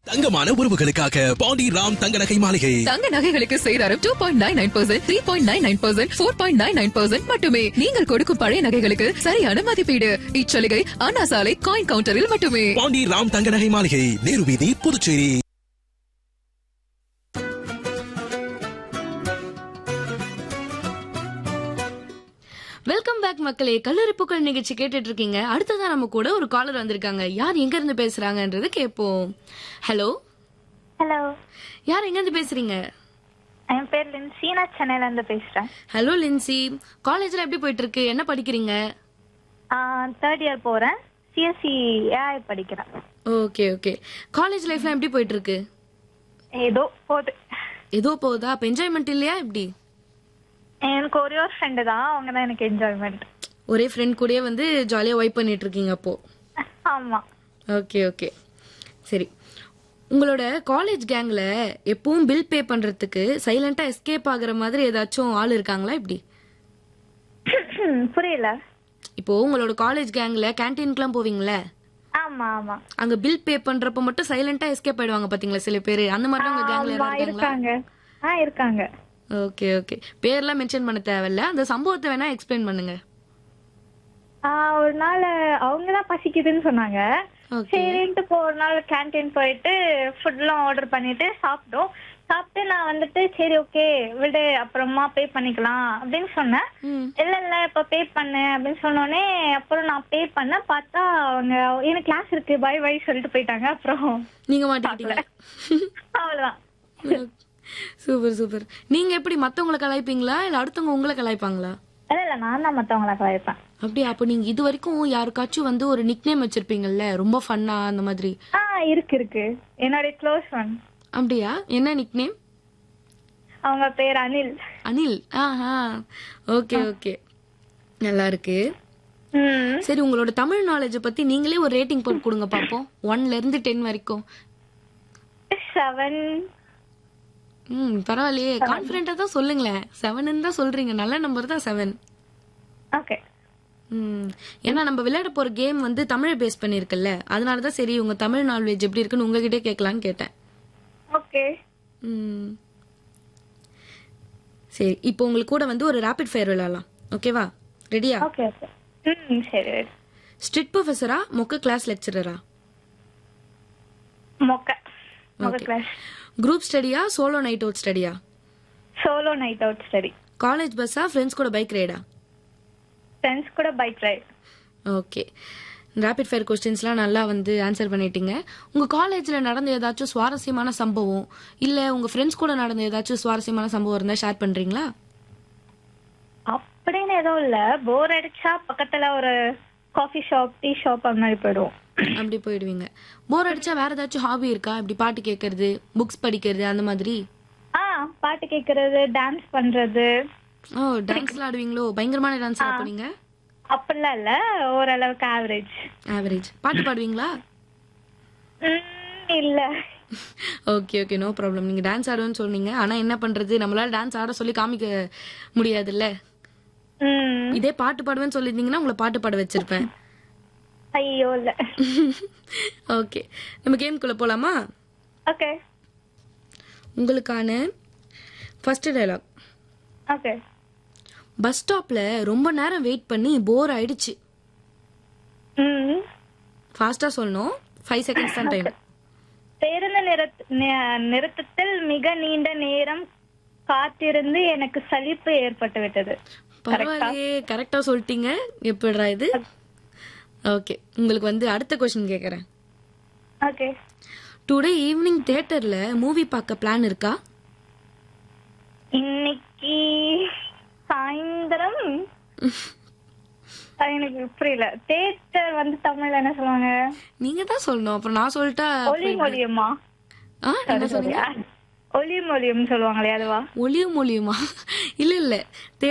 தங்கமான உறவுகளுக்காக பாண்டி ராம் தங்க நகை மாளிகை தங்க நகைகளுக்கு சேதாரம் two point nine nine percent three point nine nine percent four point nine nine percent மட்டுமே நீங்கள் கொடுக்கும் பழைய நகைகளுக்கு சரியான மதிப்பீடு இச்சலுகை அண்ணா சாலை காயின் கவுண்டரில் மட்டுமே பாண்டி ராம் தங்க நகை மாளிகை நேரு வீதி புதுச்சேரி வெல்கம் பேக் மக்களே கல்லூரி புகழ் நிகழ்ச்சி கேட்டுட்டு இருக்கீங்க அடுத்ததான் நம்ம கூட ஒரு காலர் வந்திருக்காங்க யார் எங்க இருந்து பேசுறாங்கன்றது கேட்போம் ஹலோ ஹலோ யார் எங்க இருந்து பேசுறீங்க என் பேர் லின்சி நான் சென்னையில இருந்து பேசுறேன் ஹலோ லின்சி காலேஜ்ல எப்படி போயிட்டு இருக்கு என்ன படிக்கிறீங்க தேர்ட் இயர் போறேன் சிஎஸ்சி ஏஐ படிக்கிறேன் ஓகே ஓகே காலேஜ் லைஃப்லாம் எப்படி போயிட்டு இருக்கு ஏதோ போகுது ஏதோ போகுதா அப்ப என்ஜாய்மெண்ட் இல்லையா எப்படி எனக்கு ஒரே ஒரு ஃப்ரெண்டு தான் அவங்க தான் எனக்கு என்ஜாய்மெண்ட் ஒரே ஃப்ரெண்ட் கூடயே வந்து ஜாலியா வைப் பண்ணிட்டு இருக்கீங்க அப்போ ஆமா ஓகே ஓகே சரி உங்களோட காலேஜ் கேங்ல எப்பவும் பில் பே பண்றதுக்கு சைலண்டா எஸ்கேப் ஆகுற மாதிரி ஏதாச்சும் ஆள் இருக்காங்களா இப்படி புரியல இப்போ உங்களோட காலேஜ் கேங்ல கேன்டீனுக்குலாம் போவீங்களே ஆமா ஆமா அங்க பில் பே பண்றப்ப மட்டும் சைலண்டா எஸ்கேப் ஆயிடுவாங்க பாத்தீங்களா சில பேர் அந்த மாதிரி உங்க கேங்ல ஆமா யாராவது இருக்காங்களா இருக்காங்க ஆ இருக்காங்க ஓகே ஓகே பேர்லாம் மென்ஷன் பண்ண தேவையில்ல அந்த சம்பவத்தை வேணா எக்ஸ்பிளைன் பண்ணுங்க ஆ, ஒரு நாள் அவங்க தான் பசிக்குதுன்னு சொன்னாங்க ஓகே சரின்ட்டு இப்போ ஒரு நாள் கேன்டீன் போயிட்டு ஃபுட்லாம் ஆர்டர் பண்ணிட்டு சாப்பிட்டோம் சாப்பிட்டு நான் வந்துட்டு சரி ஓகே விடு அப்புறமா பே பண்ணிக்கலாம் அப்படின்னு சொன்னேன் ம் இல்ல இல்ல இப்ப பே பண்ணு அப்படின்னு சொன்னோடனே அப்புறம் நான் பே பண்ண பார்த்தா அவங்க எனக்கு கிளாஸ் இருக்கு பை பை சொல்லிட்டு போயிட்டாங்க அப்புறம் நீங்க மாட்டிக்கிட்டீங்க அவ்வளவுதான் சூப்பர் சூப்பர் நீங்க எப்படி மத்தவங்களை கலாய்ப்பீங்களா இல்ல அடுத்தவங்க உங்களை கலாய்ப்பாங்களா இல்ல இல்ல நான் தான் மத்தவங்கள கலாய்ப்பேன் அப்படியா அப்ப நீங்க இது வரைக்கும் யாருக்காச்சும் வந்து ஒரு நிக்நேம் வச்சிருப்பீங்கல்ல ரொம்ப ஃபன்னா அந்த மாதிரி ஆ இருக்கு இருக்கு என்னுடைய க்ளோஸ் ஒன் அப்படியா என்ன நிக்நேம் அவங்க பேர் அனில் அனில் ஆஹா ஓகே ஓகே நல்லா இருக்கு ம் சரி உங்களோட தமிழ் நாலேஜ் பத்தி நீங்களே ஒரு ரேட்டிங் போட்டு கொடுங்க பாப்போம் ஒன்ல இருந்து டென் வரைக்கும் செவன் ம் பரவாயில்லையே கான்பிடண்டா தான் சொல்லுங்களேன் செவன் தான் சொல்றீங்க நல்ல நம்பர் தான் செவன் ஓகே ம் ஏன்னா நம்ம விளையாட போற கேம் வந்து தமிழை பேஸ் பண்ணிருக்குல்ல அதனால தான் சரி உங்க தமிழ் நாலேஜ் எப்படி இருக்குன்னு உங்ககிட்ட கேட்கலான்னு கேட்டேன் ஓகே ம் சரி இப்போ உங்களுக்கு கூட வந்து ஒரு ரேபிட் ஃபயர் விளையாடலாம் ஓகேவா ரெடியா ஓகே ஓகே ம் சரி ready. ஸ்ட்ரிட் ப்ரொஃபஸரா மொக்க கிளாஸ் லெக்சரரா மொக்க மொக்க Okay. கிளாஸ் குரூப் ஸ்டடியா சோலோ நைட் அவுட் ஸ்டடியா solo night out study college பஸ்ஸா ஃப்ரெண்ட்ஸ் கூட பைக் ரைடா ஃப்ரெண்ட்ஸ் கூட bike ride okay rapid fire கொஸ்டின்ஸ்லாம் நல்லா வந்து ஆன்சர் பண்ணிட்டீங்க உங்க காலேஜ்ல நடந்த ஏதாச்சும் சுவாரஸ்யமான சம்பவம் இல்ல உங்க ஃப்ரெண்ட்ஸ் கூட நடந்த ஏதாச்சும் சுவாரஸ்யமான சம்பவம் இருந்தா ஷேர் பண்றீங்களா அப்படின்னு எதுவும் இல்ல போர் அடிச்சா பக்கத்துல ஒரு காஃபி ஷாப் டீ ஷாப் அந்த மாதிரி போயிடுவோம் அப்படி போயிடுவீங்க போர் அடிச்சா வேற ஏதாச்சும் ஹாபி இருக்கா இப்படி பாட்டு கேட்கறது புக்ஸ் படிக்கிறது அந்த மாதிரி ஆ பாட்டு கேக்குறது டான்ஸ் பண்றது ஓ டான்ஸ்லாம் ஆடுவீங்களோ பயங்கரமான டான்ஸ் அப்போ நீங்க அப்படிலாம் இல்ல ஓரளவுக்கு ஆவரேஜ் ஆவரேஜ் பாட்டு பாடுவீங்களா இல்ல ஓகே ஓகே நோ ப்ராப்ளம் நீங்க டான்ஸ் ஆடுவேன்னு சொன்னீங்க ஆனா என்ன பண்றது நம்மளால டான்ஸ் ஆட சொல்லி காமிக்க முடியாதுல்ல ம் இதே பாட்டு பாடுவேன்னு சொல்லியிருந்தீங்கன்னா உங்களை பாட்டு பாட வச்சிருப்பேன் ஐயோ இல்ல ஓகே நம்ம கேம்குள்ள போலாமா ஓகே உங்களுக்கான ஃபர்ஸ்ட் டயலாக் ஓகே பஸ் ஸ்டாப்ல ரொம்ப நேரம் வெயிட் பண்ணி போர் ஆயிடுச்சு ம் ஃபாஸ்டா சொல்லணும் ஃபைவ் செகண்ட்ஸ் தான் டைம் பேருந்து நிறுத்த நி- நிறுத்தத்தில் மிக நீண்ட நேரம் காத்திருந்து எனக்கு சலிப்பு ஏற்பட்டு விட்டது பரவாயில்லையே கரெக்டா சொல்லிட்டீங்க எப்படிடா இது ஓகே உங்களுக்கு வந்து அடுத்த கொஸ்டின் கேக்குறேன் ஓகே டுடே ஈவினிங் தியேட்டர்ல மூவி பார்க்க பிளான் இருக்கா இன்னைக்கு சாயந்தரம் அது எனக்கு புரியல தேட்டர் வந்து தமிழ்ல என்ன சொல்லுவாங்க நீங்க தான் சொல்லணும் அப்புறம் நான் சொல்லிட்டா ஒளி மொழியமா ஆ என்ன சொன்னீங்க ஒளி மொழியம் சொல்லுவாங்களே அதுவா ஒளியும் ஒளியுமா இல்ல இல்ல